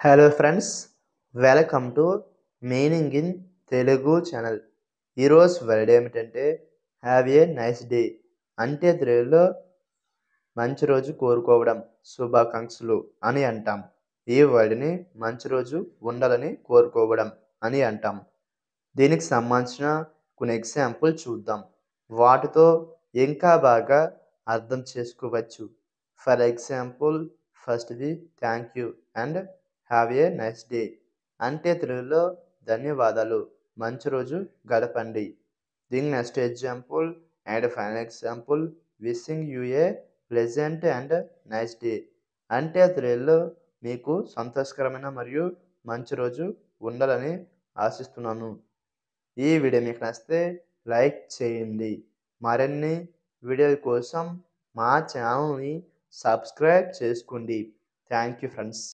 hello friends welcome to meaning in Telugu channel ఈరోజు word ఏమిటంటే have a nice day అంటే తెలుగులో మంచి రోజు కోరుకోవడం శుభాకాంక్షలు అని అంటాం ఈ వర్డ్ని మంచి రోజు ఉండాలని కోరుకోవడం అని అంటాం దీనికి సంబంధించిన కొన్ని ఎగ్జాంపుల్ చూద్దాం వాటితో ఇంకా బాగా అర్థం చేసుకోవచ్చు ఫర్ ఎగ్జాంపుల్ ఫస్ట్ది thank you and have a nice day అంటే తెలుగులో ధన్యవాదాలు మంచి రోజు గడపండి దీని next example and final example wishing you a pleasant and nice day అంటే తెలుగులో మీకు సంతోషకరమైన మరియు మంచి రోజు ఉండాలని ఆశిస్తున్నాను ఈ వీడియో మీకు నచ్చితే లైక్ చేయండి మరిన్ని వీడియోల కోసం మా ఛానల్ని సబ్స్క్రైబ్ చేసుకోండి థ్యాంక్ యూ ఫ్రెండ్స్